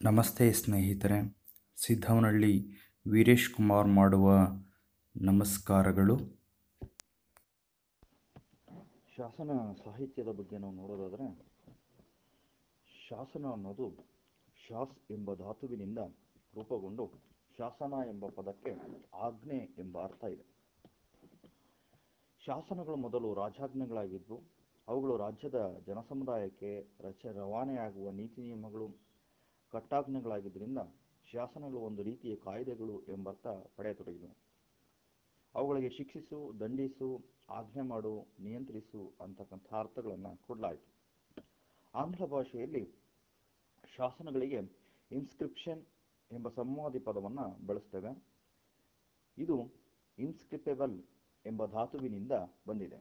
ನಮಸ್ತೆ ಸ್ನೇಹಿತರೆ ಸಿದ್ದವನಹಳ್ಳಿ ವೀರೇಶ್ ಕುಮಾರ್ ಮಾಡುವ ನಮಸ್ಕಾರಗಳು ಶಾಸನ ಸಾಹಿತ್ಯದ ಬಗ್ಗೆ ನಾವು ನೋಡೋದಾದರೆ ಶಾಸನ ಅನ್ನೋದು ಶಾಸ್ ಎಂಬ ಧಾತುವಿನಿಂದ ರೂಪುಗೊಂಡು ಶಾಸನ ಎಂಬ ಪದಕ್ಕೆ ಆಜ್ಞೆ ಎಂಬ ಅರ್ಥ ಇದೆ ಶಾಸನಗಳು ಮೊದಲು ರಾಜಾಜ್ಞೆಗಳಾಗಿದ್ವು ಅವುಗಳು ರಾಜ್ಯದ ಜನಸಮುದಾಯಕ್ಕೆ ರಚ ರವಾನೆಯಾಗುವ ನೀತಿ ನಿಯಮಗಳು ಕಟ್ಟಾಜ್ಞೆಗಳಾಗಿದ್ದರಿಂದ ಶಾಸನಗಳು ಒಂದು ರೀತಿಯ ಕಾಯ್ದೆಗಳು ಎಂಬರ್ಥ ಪಡೆಯತೊಡಗಿದವು ಅವುಗಳಿಗೆ ಶಿಕ್ಷಿಸು ದಂಡಿಸು ಆಜ್ಞೆ ಮಾಡು ನಿಯಂತ್ರಿಸು ಅಂತಕ್ಕಂಥ ಅರ್ಥಗಳನ್ನು ಕೊಡಲಾಯಿತು ಆಂಗ್ಲ ಭಾಷೆಯಲ್ಲಿ ಶಾಸನಗಳಿಗೆ ಇನ್ಸ್ಕ್ರಿಪ್ಷನ್ ಎಂಬ ಸಂವಾದಿ ಪದವನ್ನು ಬಳಸ್ತೇವೆ ಇದು ಇನ್ಸ್ಕ್ರಿಪೆಬಲ್ ಎಂಬ ಧಾತುವಿನಿಂದ ಬಂದಿದೆ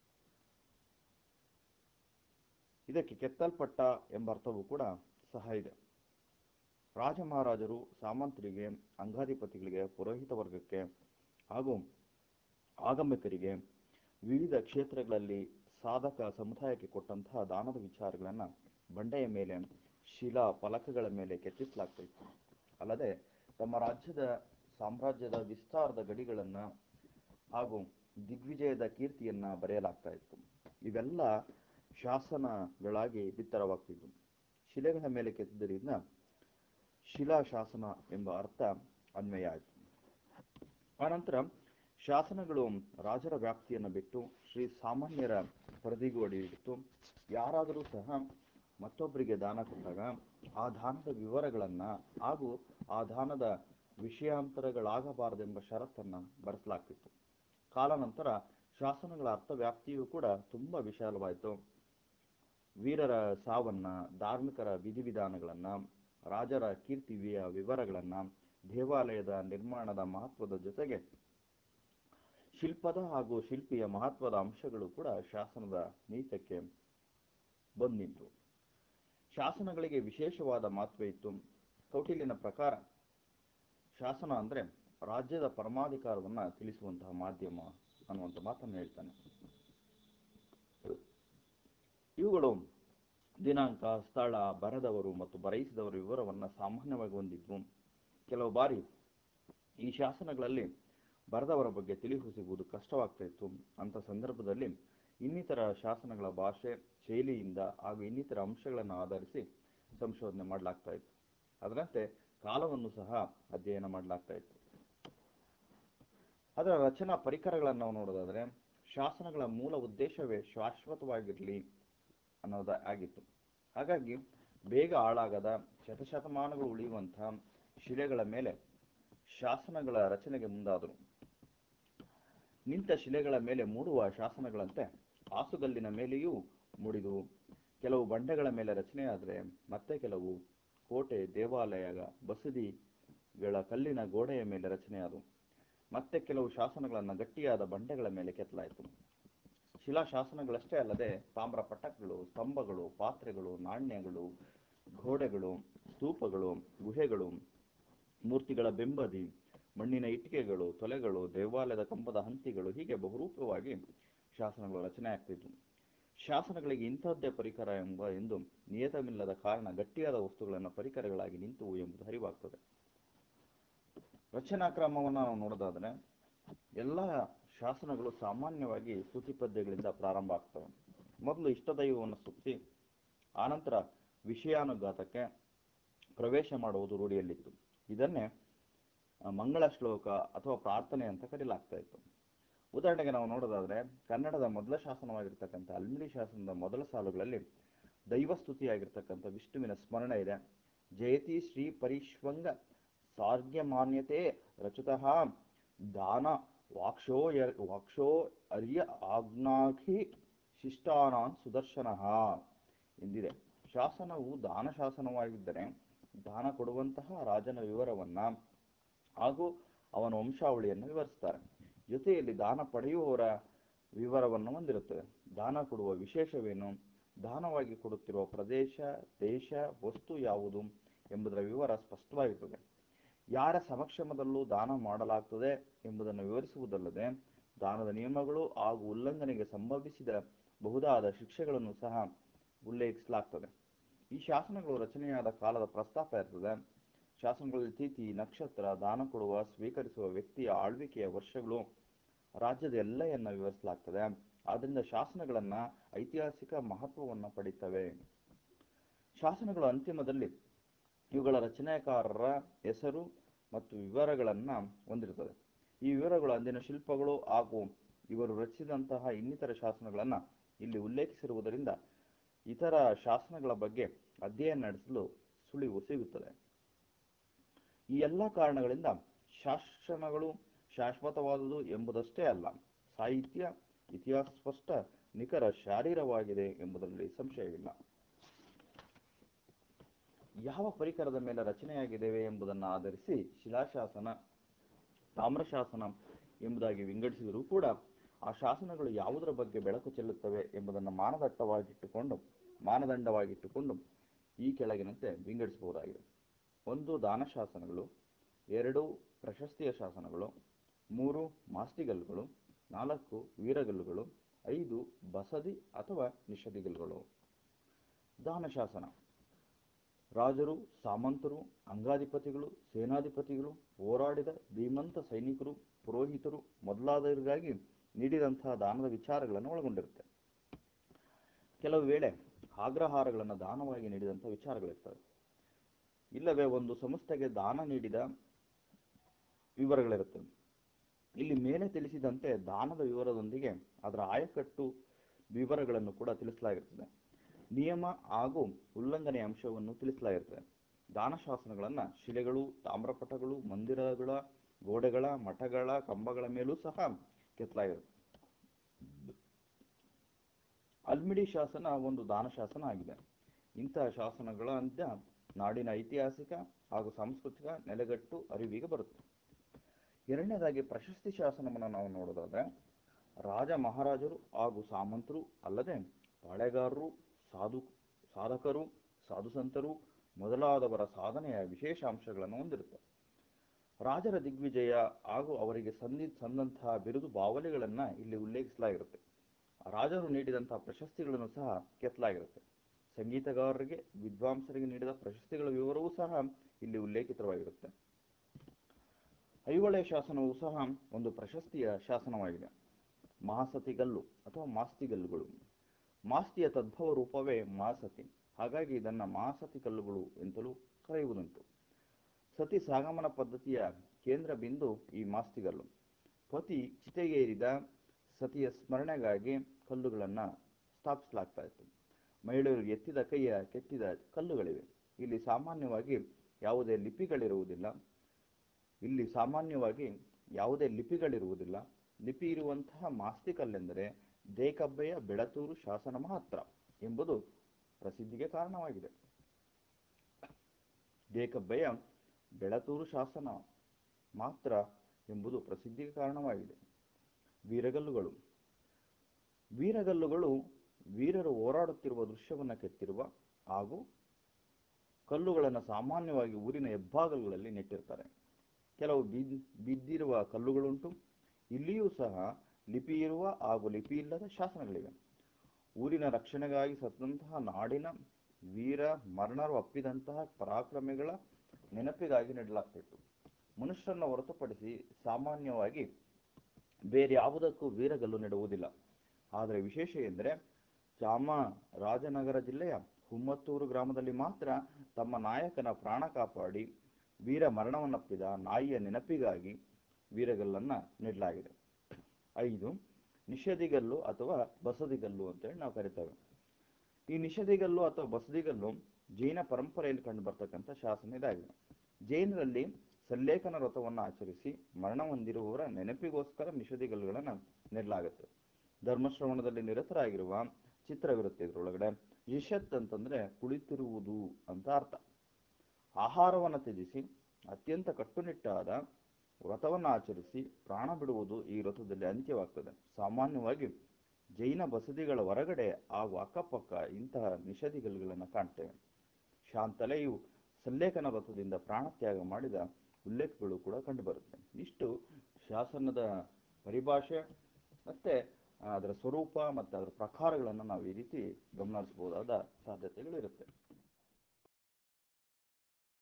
ಇದಕ್ಕೆ ಕೆತ್ತಲ್ಪಟ್ಟ ಎಂಬ ಅರ್ಥವೂ ಕೂಡ ಸಹ ಇದೆ ರಾಜ ಮಹಾರಾಜರು ಸಾಮಂತರಿಗೆ ಅಂಗಾಧಿಪತಿಗಳಿಗೆ ಪುರೋಹಿತ ವರ್ಗಕ್ಕೆ ಹಾಗೂ ಆಗಮಿಕರಿಗೆ ವಿವಿಧ ಕ್ಷೇತ್ರಗಳಲ್ಲಿ ಸಾಧಕ ಸಮುದಾಯಕ್ಕೆ ಕೊಟ್ಟಂತಹ ದಾನದ ವಿಚಾರಗಳನ್ನು ಬಂಡೆಯ ಮೇಲೆ ಶಿಲಾ ಫಲಕಗಳ ಮೇಲೆ ಕೆತ್ತಿಸಲಾಗ್ತಿತ್ತು ಅಲ್ಲದೆ ತಮ್ಮ ರಾಜ್ಯದ ಸಾಮ್ರಾಜ್ಯದ ವಿಸ್ತಾರದ ಗಡಿಗಳನ್ನು ಹಾಗೂ ದಿಗ್ವಿಜಯದ ಕೀರ್ತಿಯನ್ನ ಬರೆಯಲಾಗ್ತಾ ಇತ್ತು ಇವೆಲ್ಲ ಶಾಸನಗಳಾಗಿ ಬಿತ್ತರವಾಗ್ತಿದ್ವು ಶಿಲೆಗಳ ಮೇಲೆ ಕೆತ್ತಿದ್ದರಿಂದ ಶಿಲಾಶಾಸನ ಎಂಬ ಅರ್ಥ ಅನ್ವಯ ಆಯಿತು ಆನಂತರ ಶಾಸನಗಳು ರಾಜರ ವ್ಯಾಪ್ತಿಯನ್ನು ಬಿಟ್ಟು ಶ್ರೀ ಸಾಮಾನ್ಯರ ಪರಿಧಿಗೂ ಅಡಿಯಿಟ್ಟು ಯಾರಾದರೂ ಸಹ ಮತ್ತೊಬ್ಬರಿಗೆ ದಾನ ಕೊಟ್ಟಾಗ ಆ ದಾನದ ವಿವರಗಳನ್ನು ಹಾಗೂ ಆ ದಾನದ ವಿಷಯಾಂತರಗಳಾಗಬಾರದೆಂಬ ಷರತ್ತನ್ನು ಬರೆಸಲಾಗ್ತಿತ್ತು ಕಾಲಾನಂತರ ಶಾಸನಗಳ ಅರ್ಥವ್ಯಾಪ್ತಿಯೂ ಕೂಡ ತುಂಬ ವಿಶಾಲವಾಯಿತು ವೀರರ ಸಾವನ್ನ ಧಾರ್ಮಿಕರ ವಿಧಿವಿಧಾನಗಳನ್ನು ರಾಜರ ಕೀರ್ತಿವಿಯ ವಿವರಗಳನ್ನು ದೇವಾಲಯದ ನಿರ್ಮಾಣದ ಮಹತ್ವದ ಜೊತೆಗೆ ಶಿಲ್ಪದ ಹಾಗೂ ಶಿಲ್ಪಿಯ ಮಹತ್ವದ ಅಂಶಗಳು ಕೂಡ ಶಾಸನದ ನೀತಕ್ಕೆ ಬಂದಿತ್ತು ಶಾಸನಗಳಿಗೆ ವಿಶೇಷವಾದ ಮಹತ್ವ ಇತ್ತು ಕೌಟಿಲ್ಯನ ಪ್ರಕಾರ ಶಾಸನ ಅಂದರೆ ರಾಜ್ಯದ ಪರಮಾಧಿಕಾರವನ್ನು ತಿಳಿಸುವಂತಹ ಮಾಧ್ಯಮ ಅನ್ನುವಂಥ ಮಾತನ್ನು ಹೇಳ್ತಾನೆ ಇವುಗಳು ದಿನಾಂಕ ಸ್ಥಳ ಬರೆದವರು ಮತ್ತು ಬರೆಯಿಸಿದವರ ವಿವರವನ್ನು ಸಾಮಾನ್ಯವಾಗಿ ಹೊಂದಿದ್ವು ಕೆಲವು ಬಾರಿ ಈ ಶಾಸನಗಳಲ್ಲಿ ಬರೆದವರ ಬಗ್ಗೆ ತಿಳಿಹು ಸಿಗುವುದು ಕಷ್ಟವಾಗ್ತಾ ಇತ್ತು ಅಂಥ ಸಂದರ್ಭದಲ್ಲಿ ಇನ್ನಿತರ ಶಾಸನಗಳ ಭಾಷೆ ಶೈಲಿಯಿಂದ ಹಾಗೂ ಇನ್ನಿತರ ಅಂಶಗಳನ್ನು ಆಧರಿಸಿ ಸಂಶೋಧನೆ ಮಾಡಲಾಗ್ತಾ ಇತ್ತು ಅದರಂತೆ ಕಾಲವನ್ನು ಸಹ ಅಧ್ಯಯನ ಮಾಡಲಾಗ್ತಾ ಇತ್ತು ಅದರ ರಚನಾ ಪರಿಕರಗಳನ್ನು ನಾವು ನೋಡೋದಾದರೆ ಶಾಸನಗಳ ಮೂಲ ಉದ್ದೇಶವೇ ಶಾಶ್ವತವಾಗಿರಲಿ ಅನ್ನೋದ ಆಗಿತ್ತು ಹಾಗಾಗಿ ಬೇಗ ಹಾಳಾಗದ ಶತಶತಮಾನಗಳು ಉಳಿಯುವಂತಹ ಶಿಲೆಗಳ ಮೇಲೆ ಶಾಸನಗಳ ರಚನೆಗೆ ಮುಂದಾದರು ನಿಂತ ಶಿಲೆಗಳ ಮೇಲೆ ಮೂಡುವ ಶಾಸನಗಳಂತೆ ಆಸುಗಲ್ಲಿನ ಮೇಲೆಯೂ ಮೂಡಿದವು ಕೆಲವು ಬಂಡೆಗಳ ಮೇಲೆ ರಚನೆಯಾದರೆ ಮತ್ತೆ ಕೆಲವು ಕೋಟೆ ದೇವಾಲಯ ಬಸದಿಗಳ ಕಲ್ಲಿನ ಗೋಡೆಯ ಮೇಲೆ ರಚನೆಯಾದವು ಮತ್ತೆ ಕೆಲವು ಶಾಸನಗಳನ್ನು ಗಟ್ಟಿಯಾದ ಬಂಡೆಗಳ ಮೇಲೆ ಕೆತ್ತಲಾಯಿತು ಶಿಲಾಶಾಸನಗಳಷ್ಟೇ ಅಲ್ಲದೆ ತಾಮ್ರ ಪಟ್ಟಕಗಳು ಸ್ತಂಭಗಳು ಪಾತ್ರೆಗಳು ನಾಣ್ಯಗಳು ಗೋಡೆಗಳು ಸ್ತೂಪಗಳು ಗುಹೆಗಳು ಮೂರ್ತಿಗಳ ಬೆಂಬದಿ ಮಣ್ಣಿನ ಇಟ್ಟಿಗೆಗಳು ತೊಲೆಗಳು ದೇವಾಲಯದ ಕಂಬದ ಹಂತಿಗಳು ಹೀಗೆ ಬಹುರೂಪವಾಗಿ ಶಾಸನಗಳು ರಚನೆ ಆಗ್ತಿದ್ವು ಶಾಸನಗಳಿಗೆ ಇಂಥದ್ದೇ ಪರಿಕರ ಎಂಬ ಎಂದು ನಿಯತವಿಲ್ಲದ ಕಾರಣ ಗಟ್ಟಿಯಾದ ವಸ್ತುಗಳನ್ನು ಪರಿಕರಗಳಾಗಿ ನಿಂತವು ಎಂಬುದು ಅರಿವಾಗ್ತದೆ ರಚನಾ ಕ್ರಮವನ್ನು ನಾವು ನೋಡೋದಾದರೆ ಎಲ್ಲ ಶಾಸನಗಳು ಸಾಮಾನ್ಯವಾಗಿ ಸ್ತುತಿ ಪದ್ಯಗಳಿಂದ ಪ್ರಾರಂಭ ಆಗ್ತವೆ ಮೊದಲು ಇಷ್ಟದೈವವನ್ನು ಸ್ತುತಿಸಿ ಆನಂತರ ವಿಷಯಾನುಘಾತಕ್ಕೆ ಪ್ರವೇಶ ಮಾಡುವುದು ರೂಢಿಯಲ್ಲಿತ್ತು ಇದನ್ನೇ ಮಂಗಳ ಶ್ಲೋಕ ಅಥವಾ ಪ್ರಾರ್ಥನೆ ಅಂತ ಕರೆಯಲಾಗ್ತಾ ಇತ್ತು ಉದಾಹರಣೆಗೆ ನಾವು ನೋಡೋದಾದ್ರೆ ಕನ್ನಡದ ಮೊದಲ ಶಾಸನವಾಗಿರ್ತಕ್ಕಂಥ ಅಲ್ಮಿಡಿ ಶಾಸನದ ಮೊದಲ ಸಾಲುಗಳಲ್ಲಿ ದೈವಸ್ತುತಿಯಾಗಿರ್ತಕ್ಕಂಥ ವಿಷ್ಣುವಿನ ಸ್ಮರಣೆ ಇದೆ ಜಯತಿ ಶ್ರೀ ಪರಿಶ್ವಂಗ ಸಾರ್ಗ್ಯಮಾನ್ಯತೆ ರಚುತಃ ದಾನ ವಾಕ್ಷೋ ವಾಕ್ಷೋ ಅರ್ಯ ಆಜ್ಞಾಖಿ ಶಿಷ್ಟಾನಾನ್ ಸುದರ್ಶನ ಎಂದಿದೆ ಶಾಸನವು ದಾನ ಶಾಸನವಾಗಿದ್ದರೆ ದಾನ ಕೊಡುವಂತಹ ರಾಜನ ವಿವರವನ್ನ ಹಾಗೂ ಅವನ ವಂಶಾವಳಿಯನ್ನು ವಿವರಿಸ್ತಾರೆ ಜೊತೆಯಲ್ಲಿ ದಾನ ಪಡೆಯುವವರ ವಿವರವನ್ನು ಹೊಂದಿರುತ್ತದೆ ದಾನ ಕೊಡುವ ವಿಶೇಷವೇನು ದಾನವಾಗಿ ಕೊಡುತ್ತಿರುವ ಪ್ರದೇಶ ದೇಶ ವಸ್ತು ಯಾವುದು ಎಂಬುದರ ವಿವರ ಸ್ಪಷ್ಟವಾಗಿರುತ್ತದೆ ಯಾರ ಸಮಕ್ಷಮದಲ್ಲೂ ದಾನ ಮಾಡಲಾಗ್ತದೆ ಎಂಬುದನ್ನು ವಿವರಿಸುವುದಲ್ಲದೆ ದಾನದ ನಿಯಮಗಳು ಹಾಗೂ ಉಲ್ಲಂಘನೆಗೆ ಸಂಭವಿಸಿದ ಬಹುದಾದ ಶಿಕ್ಷೆಗಳನ್ನು ಸಹ ಉಲ್ಲೇಖಿಸಲಾಗ್ತದೆ ಈ ಶಾಸನಗಳು ರಚನೆಯಾದ ಕಾಲದ ಪ್ರಸ್ತಾಪ ಇರ್ತದೆ ಶಾಸನಗಳಲ್ಲಿ ತಿಥಿ ನಕ್ಷತ್ರ ದಾನ ಕೊಡುವ ಸ್ವೀಕರಿಸುವ ವ್ಯಕ್ತಿಯ ಆಳ್ವಿಕೆಯ ವರ್ಷಗಳು ರಾಜ್ಯದ ಎಲ್ಲೆಯನ್ನ ವಿವರಿಸಲಾಗ್ತದೆ ಆದ್ದರಿಂದ ಶಾಸನಗಳನ್ನ ಐತಿಹಾಸಿಕ ಮಹತ್ವವನ್ನು ಪಡೀತವೆ ಶಾಸನಗಳ ಅಂತಿಮದಲ್ಲಿ ಇವುಗಳ ರಚನೆಕಾರರ ಹೆಸರು ಮತ್ತು ವಿವರಗಳನ್ನ ಹೊಂದಿರುತ್ತದೆ ಈ ವಿವರಗಳು ಅಂದಿನ ಶಿಲ್ಪಗಳು ಹಾಗೂ ಇವರು ರಚಿಸಿದಂತಹ ಇನ್ನಿತರ ಶಾಸನಗಳನ್ನ ಇಲ್ಲಿ ಉಲ್ಲೇಖಿಸಿರುವುದರಿಂದ ಇತರ ಶಾಸನಗಳ ಬಗ್ಗೆ ಅಧ್ಯಯನ ನಡೆಸಲು ಸುಳಿವು ಸಿಗುತ್ತದೆ ಈ ಎಲ್ಲ ಕಾರಣಗಳಿಂದ ಶಾಸನಗಳು ಶಾಶ್ವತವಾದುದು ಎಂಬುದಷ್ಟೇ ಅಲ್ಲ ಸಾಹಿತ್ಯ ಇತಿಹಾಸ ಸ್ಪಷ್ಟ ನಿಖರ ಶಾರೀರವಾಗಿದೆ ಎಂಬುದರಲ್ಲಿ ಸಂಶಯವಿಲ್ಲ ಯಾವ ಪರಿಕರದ ಮೇಲೆ ರಚನೆಯಾಗಿದ್ದೇವೆ ಎಂಬುದನ್ನು ಆಧರಿಸಿ ಶಿಲಾಶಾಸನ ತಾಮ್ರಶಾಸನ ಎಂಬುದಾಗಿ ವಿಂಗಡಿಸಿದರೂ ಕೂಡ ಆ ಶಾಸನಗಳು ಯಾವುದರ ಬಗ್ಗೆ ಬೆಳಕು ಚೆಲ್ಲುತ್ತವೆ ಎಂಬುದನ್ನು ಮಾನದಟ್ಟವಾಗಿಟ್ಟುಕೊಂಡು ಮಾನದಂಡವಾಗಿಟ್ಟುಕೊಂಡು ಈ ಕೆಳಗಿನಂತೆ ವಿಂಗಡಿಸಬಹುದಾಗಿದೆ ಒಂದು ದಾನ ಶಾಸನಗಳು ಎರಡು ಪ್ರಶಸ್ತಿಯ ಶಾಸನಗಳು ಮೂರು ಮಾಸ್ತಿಗಲ್ಲುಗಳು ನಾಲ್ಕು ವೀರಗಲ್ಲುಗಳು ಐದು ಬಸದಿ ಅಥವಾ ನಿಷದಿಗಲ್ಲುಗಳು ದಾನ ಶಾಸನ ರಾಜರು ಸಾಮಂತರು ಅಂಗಾಧಿಪತಿಗಳು ಸೇನಾಧಿಪತಿಗಳು ಹೋರಾಡಿದ ಧೀಮಂತ ಸೈನಿಕರು ಪುರೋಹಿತರು ಮೊದಲಾದವರಿಗಾಗಿ ನೀಡಿದಂತಹ ದಾನದ ವಿಚಾರಗಳನ್ನು ಒಳಗೊಂಡಿರುತ್ತೆ ಕೆಲವು ವೇಳೆ ಆಗ್ರಹಾರಗಳನ್ನು ದಾನವಾಗಿ ನೀಡಿದಂಥ ವಿಚಾರಗಳಿರ್ತವೆ ಇಲ್ಲವೇ ಒಂದು ಸಂಸ್ಥೆಗೆ ದಾನ ನೀಡಿದ ವಿವರಗಳಿರುತ್ತವೆ ಇಲ್ಲಿ ಮೇಲೆ ತಿಳಿಸಿದಂತೆ ದಾನದ ವಿವರದೊಂದಿಗೆ ಅದರ ಆಯಕಟ್ಟು ವಿವರಗಳನ್ನು ಕೂಡ ತಿಳಿಸಲಾಗಿರ್ತದೆ ನಿಯಮ ಹಾಗೂ ಉಲ್ಲಂಘನೆ ಅಂಶವನ್ನು ತಿಳಿಸಲಾಗಿರ್ತದೆ ದಾನಶಾಸನಗಳನ್ನ ಶಿಲೆಗಳು ತಾಮ್ರಪಟಗಳು ಮಂದಿರಗಳ ಗೋಡೆಗಳ ಮಠಗಳ ಕಂಬಗಳ ಮೇಲೂ ಸಹ ಕೆತ್ತಲಾಗಿರುತ್ತೆ ಅಲ್ಮಿಡಿ ಶಾಸನ ಒಂದು ದಾನ ಶಾಸನ ಆಗಿದೆ ಇಂತಹ ಶಾಸನಗಳ ಅಂತ್ಯ ನಾಡಿನ ಐತಿಹಾಸಿಕ ಹಾಗೂ ಸಾಂಸ್ಕೃತಿಕ ನೆಲೆಗಟ್ಟು ಅರಿವಿಗೆ ಬರುತ್ತೆ ಎರಡನೇದಾಗಿ ಪ್ರಶಸ್ತಿ ಶಾಸನವನ್ನು ನಾವು ನೋಡೋದಾದ್ರೆ ರಾಜ ಮಹಾರಾಜರು ಹಾಗೂ ಸಾಮಂತರು ಅಲ್ಲದೆ ಪಾಳೆಗಾರರು ಸಾಧು ಸಾಧಕರು ಸಾಧುಸಂತರು ಮೊದಲಾದವರ ಸಾಧನೆಯ ವಿಶೇಷ ಅಂಶಗಳನ್ನು ಹೊಂದಿರುತ್ತೆ ರಾಜರ ದಿಗ್ವಿಜಯ ಹಾಗೂ ಅವರಿಗೆ ಸಂದಿ ಸಂದಂತಹ ಬಿರುದು ಬಾವಲಿಗಳನ್ನ ಇಲ್ಲಿ ಉಲ್ಲೇಖಿಸಲಾಗಿರುತ್ತೆ ರಾಜರು ನೀಡಿದಂತಹ ಪ್ರಶಸ್ತಿಗಳನ್ನು ಸಹ ಕೆತ್ತಲಾಗಿರುತ್ತೆ ಸಂಗೀತಗಾರರಿಗೆ ವಿದ್ವಾಂಸರಿಗೆ ನೀಡಿದ ಪ್ರಶಸ್ತಿಗಳ ವಿವರವೂ ಸಹ ಇಲ್ಲಿ ಉಲ್ಲೇಖಿತವಾಗಿರುತ್ತೆ ಐಹೊಳೆ ಶಾಸನವು ಸಹ ಒಂದು ಪ್ರಶಸ್ತಿಯ ಶಾಸನವಾಗಿದೆ ಮಹಾಸತಿಗಲ್ಲು ಅಥವಾ ಮಾಸ್ತಿಗಲ್ಲುಗಳು ಮಾಸ್ತಿಯ ತದ್ಭವ ರೂಪವೇ ಮಹಾಸತಿ ಹಾಗಾಗಿ ಇದನ್ನ ಮಹಾಸತಿ ಕಲ್ಲುಗಳು ಎಂತಲೂ ಕರೆಯುವುದುಂಟು ಸತಿ ಸಾಗಮನ ಪದ್ಧತಿಯ ಕೇಂದ್ರ ಬಿಂದು ಈ ಮಾಸ್ತಿಗಲ್ಲು ಪತಿ ಚಿತೆಗೇರಿದ ಸತಿಯ ಸ್ಮರಣೆಗಾಗಿ ಕಲ್ಲುಗಳನ್ನ ಸ್ಥಾಪಿಸಲಾಗ್ತಾ ಇತ್ತು ಮಹಿಳೆಯರು ಎತ್ತಿದ ಕೈಯ ಕೆತ್ತಿದ ಕಲ್ಲುಗಳಿವೆ ಇಲ್ಲಿ ಸಾಮಾನ್ಯವಾಗಿ ಯಾವುದೇ ಲಿಪಿಗಳಿರುವುದಿಲ್ಲ ಇಲ್ಲಿ ಸಾಮಾನ್ಯವಾಗಿ ಯಾವುದೇ ಲಿಪಿಗಳಿರುವುದಿಲ್ಲ ಲಿಪಿ ಇರುವಂತಹ ಮಾಸ್ತಿಕಲ್ಲೆಂದರೆ ದೇಕಬ್ಬೆಯ ಬೆಳತೂರು ಶಾಸನ ಮಾತ್ರ ಎಂಬುದು ಪ್ರಸಿದ್ಧಿಗೆ ಕಾರಣವಾಗಿದೆ ದೇಕಬ್ಬೆಯ ಬೆಳತೂರು ಶಾಸನ ಮಾತ್ರ ಎಂಬುದು ಪ್ರಸಿದ್ಧಿಗೆ ಕಾರಣವಾಗಿದೆ ವೀರಗಲ್ಲುಗಳು ವೀರಗಲ್ಲುಗಳು ವೀರರು ಹೋರಾಡುತ್ತಿರುವ ದೃಶ್ಯವನ್ನು ಕೆತ್ತಿರುವ ಹಾಗೂ ಕಲ್ಲುಗಳನ್ನು ಸಾಮಾನ್ಯವಾಗಿ ಊರಿನ ಹೆಬ್ಬಾಗಲುಗಳಲ್ಲಿ ನೆಟ್ಟಿರ್ತಾರೆ ಕೆಲವು ಬಿದ್ ಬಿದ್ದಿರುವ ಕಲ್ಲುಗಳುಂಟು ಇಲ್ಲಿಯೂ ಸಹ ಲಿಪಿ ಇರುವ ಹಾಗೂ ಲಿಪಿ ಇಲ್ಲದ ಶಾಸನಗಳಿವೆ ಊರಿನ ರಕ್ಷಣೆಗಾಗಿ ಸತ್ತಂತಹ ನಾಡಿನ ವೀರ ಮರಣರು ಅಪ್ಪಿದಂತಹ ಪರಾಕ್ರಮಿಗಳ ನೆನಪಿಗಾಗಿ ನೆಡಲಾಗ್ತಿತ್ತು ಮನುಷ್ಯರನ್ನು ಹೊರತುಪಡಿಸಿ ಸಾಮಾನ್ಯವಾಗಿ ಬೇರೆ ಯಾವುದಕ್ಕೂ ವೀರಗಲ್ಲು ನೆಡುವುದಿಲ್ಲ ಆದರೆ ವಿಶೇಷ ಎಂದರೆ ಚಾಮರಾಜನಗರ ಜಿಲ್ಲೆಯ ಹುಮ್ಮತ್ತೂರು ಗ್ರಾಮದಲ್ಲಿ ಮಾತ್ರ ತಮ್ಮ ನಾಯಕನ ಪ್ರಾಣ ಕಾಪಾಡಿ ವೀರ ಮರಣವನ್ನಪ್ಪಿದ ನಾಯಿಯ ನೆನಪಿಗಾಗಿ ವೀರಗಲ್ಲನ್ನ ನೆಡಲಾಗಿದೆ ಐದು ನಿಷೇಧಿಗಲ್ಲು ಅಥವಾ ಬಸದಿಗಲ್ಲು ಅಂತೇಳಿ ನಾವು ಕರಿತೇವೆ ಈ ನಿಷೇಧಿಗಲ್ಲು ಅಥವಾ ಬಸದಿಗಲ್ಲು ಜೈನ ಪರಂಪರೆಯಲ್ಲಿ ಕಂಡು ಬರ್ತಕ್ಕಂಥ ಶಾಸನ ಇದಾಗಿದೆ ಜೈನರಲ್ಲಿ ಸಲ್ಲೇಖನ ವ್ರತವನ್ನು ಆಚರಿಸಿ ಮರಣ ಹೊಂದಿರುವವರ ನೆನಪಿಗೋಸ್ಕರ ನಿಷೇಧಿಗಲ್ಲುಗಳನ್ನು ನೆಡಲಾಗುತ್ತೆ ಧರ್ಮಶ್ರವಣದಲ್ಲಿ ನಿರತರಾಗಿರುವ ಚಿತ್ರವಿರುತ್ತೆ ಇದರೊಳಗಡೆ ಇಷತ್ ಅಂತಂದ್ರೆ ಕುಳಿತಿರುವುದು ಅಂತ ಅರ್ಥ ಆಹಾರವನ್ನು ತ್ಯಜಿಸಿ ಅತ್ಯಂತ ಕಟ್ಟುನಿಟ್ಟಾದ ವ್ರತವನ್ನು ಆಚರಿಸಿ ಪ್ರಾಣ ಬಿಡುವುದು ಈ ವ್ರತದಲ್ಲಿ ಅಂತ್ಯವಾಗ್ತದೆ ಸಾಮಾನ್ಯವಾಗಿ ಜೈನ ಬಸದಿಗಳ ಹೊರಗಡೆ ಹಾಗೂ ಅಕ್ಕಪಕ್ಕ ಇಂತಹ ನಿಷೇಧಿಗಲ್ಲುಗಳನ್ನು ಕಾಣ್ತೇವೆ ಶಾಂತಲೆಯು ಸಲ್ಲೇಖನ ವ್ರತದಿಂದ ಪ್ರಾಣತ್ಯಾಗ ಮಾಡಿದ ಉಲ್ಲೇಖಗಳು ಕೂಡ ಕಂಡುಬರುತ್ತೆ ಇಷ್ಟು ಶಾಸನದ ಪರಿಭಾಷೆ ಮತ್ತೆ ಅದರ ಸ್ವರೂಪ ಮತ್ತು ಅದರ ಪ್ರಕಾರಗಳನ್ನು ನಾವು ಈ ರೀತಿ ಗಮನಿಸಬಹುದಾದ ಸಾಧ್ಯತೆಗಳಿರುತ್ತೆ